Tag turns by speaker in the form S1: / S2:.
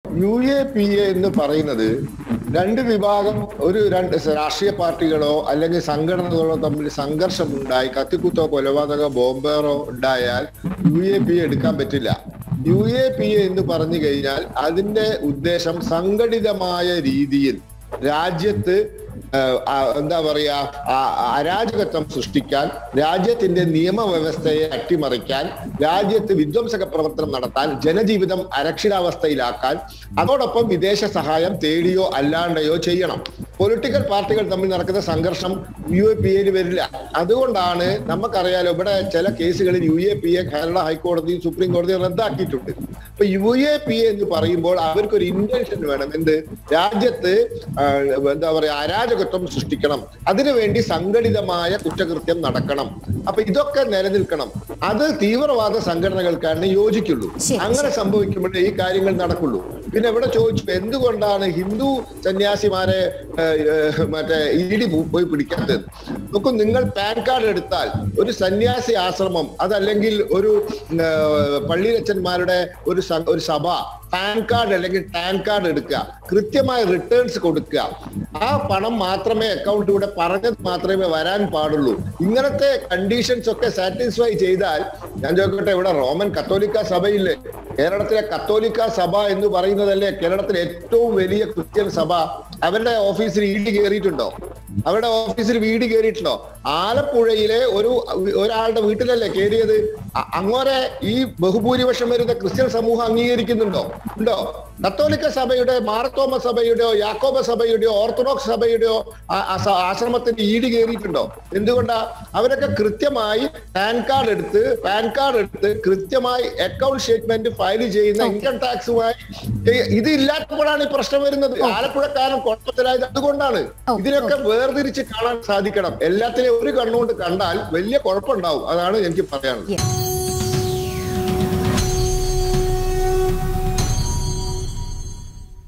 S1: U A P A എന്ന് പറയുന്നത് രണ്ട് വിഭാഗം ഒരു രണ്ട് രാഷ്ട്രീയ പാർട്ടികളോ അല്ലെങ്കിൽ സംഘടനകളോ തമ്മിൽ സംഘർഷം ഉണ്ടായി കത്തിക്കുത്തോ കൊലപാതകോ ബോംബേറോ ഉണ്ടായാൽ യു എ പി എ എടുക്കാൻ പറ്റില്ല യു എ പി എ എന്ന് പറഞ്ഞു കഴിഞ്ഞാൽ അതിന്റെ ഉദ്ദേശം സംഘടിതമായ രീതിയിൽ രാജ്യത്ത് ഏഹ്, ആ, എന്താ പറയാ ആ, അരാജകത്വം സൃഷ്ടിക്കാൻ രാജ്യത്തിന്റെ നിയമവ്യവസ്ഥയെ അട്ടിമറിക്കാൻ രാജ്യത്ത് വിധ്വംസക പ്രവർത്തനം നടത്താൻ ജനജീവിതം അരക്ഷിതാവസ്ഥയിലാക്കാൻ അതോടൊപ്പം വിദേശ സഹായം തേടിയോ അല്ലാണ്ടയോ ചെയ്യണം പൊളിറ്റിക്കൽ പാർട്ടികൾ തമ്മിൽ നടക്കുന്ന സംഘർഷം യു എ പി എയിൽ വരില്ല അതുകൊണ്ടാണ് നമുക്കറിയാലോ ഇവിടെ ചില കേസുകളിൽ U A P A Kerala ഹൈക്കോടതി സുപ്രീം കോടതി റദ്ദാക്കിയിട്ടുണ്ട് അപ്പൊ യു എ പി എ എന്ന് പറയുമ്പോൾ അവർക്കൊരു ഇന്റൻഷൻ വേണം എന്ത് രാജ്യത്ത് ആ, എന്താ പറയാ അരാജകത്വം സൃഷ്ടിക്കണം അതിനുവേണ്ടി സംഘടിതമായ കുറ്റകൃത്യം നടക്കണം അപ്പൊ ഇതൊക്കെ നിലനിൽക്കണം അത് തീവ്രവാദ സംഘടനകൾക്കാണ് യോജിക്കുള്ളൂ
S2: ശരി,
S1: അങ്ങനെ സംഭവിക്കുമ്പോഴേ ഈ കാര്യങ്ങൾ നടക്കുള്ളൂ പിന്നെ ഇവിടെ ചോദിച്ചു എന്തുകൊണ്ടാണ് ഹിന്ദു സന്യാസിമാരെ ഏഹ്, ഏഹ്, മറ്റേ ഇ ഡി പോയി പിടിക്കാത്തത് നോക്കൂ നിങ്ങൾ പാൻ കാർഡ് എടുത്താൽ ഒരു സന്യാസി ആശ്രമം അതല്ലെങ്കിൽ ഒരു ഏഹ്, പള്ളിയച്ചന്മാരുടെ ഒരു സ- ഒരു സഭ പാൻ കാർഡ് അല്ലെങ്കിൽ ടാൻ കാർഡ് എടുക്കുക കൃത്യമായ റിട്ടേൺസ് കൊടുക്കുക ആ പണം മാത്രമേ അക്കൗണ്ടിലൂടെ പറഞ്ഞത് മാത്രമേ വരാൻ പാടുള്ളൂ ഇങ്ങനത്തെ കണ്ടീഷൻസ് ഒക്കെ സാറ്റിസ്ഫൈ ചെയ്താൽ ഞാൻ ചോദിക്കട്ടെ ഇവിടെ റോമൻ കത്തോലിക്ക സഭയില്ലേ കേരളത്തിലെ കത്തോലിക്ക സഭ എന്ന് പറയുന്നതല്ലേ കേരളത്തിലെ ഏറ്റവും വലിയ ക്രിസ്ത്യൻ സഭ അവരുടെ ഓഫീസിൽ ഇ ഡി കയറിയിട്ടുണ്ടോ അവരുടെ ഓഫീസിൽ വീട് കയറിയിട്ടുണ്ടോ ആലപ്പുഴയിലെ ഒരു ഒരാളുടെ വീട്ടിലല്ലേ കയറിയത് അ- അങ്ങോരെ ഈ ബഹുഭൂരിപക്ഷം വരുന്ന ക്രിസ്ത്യൻ സമൂഹം അംഗീകരിക്കുന്നുണ്ടോ ഉണ്ടോ കത്തോലിക്ക സഭയുടെ മാർത്തോമ സഭയുടെയോ യാക്കോബ സഭയുടെയോ ഓർത്തഡോക്സ് സഭയുടെയോ ആ- ആ സ- ആശ്രമത്തിന് ഈട് കയറിയിട്ടുണ്ടോ എന്തുകൊണ്ടാ അവരൊക്കെ കൃത്യമായി പാൻ കാർഡ് എടുത്ത് പാൻ കാർഡ് എടുത്ത് കൃത്യമായി അക്കൗണ്ട് സ്റ്റേറ്റ്മെന്റ് ഫയൽ ചെയ്യുന്ന ഇൻകം ടാക്സുമായി ഇത് ഇല്ലാത്തപ്പോഴാണ് ഈ പ്രശ്നം വരുന്നത് ആലപ്പുഴക്കാരൻ കുഴപ്പത്തിലായത് അതുകൊണ്ടാണ്
S2: ഓ,
S1: ഇതിനൊക്കെ വേർതിരിച്ച് കാണാൻ സാധിക്കണം എല്ലാത്തിനെയും ഒരു കണ്ണുകൊണ്ട് കണ്ടാൽ വലിയ കുഴപ്പമുണ്ടാവും അതാണ് എനിക്ക് പറയാനുള്ളത്
S2: Yeah.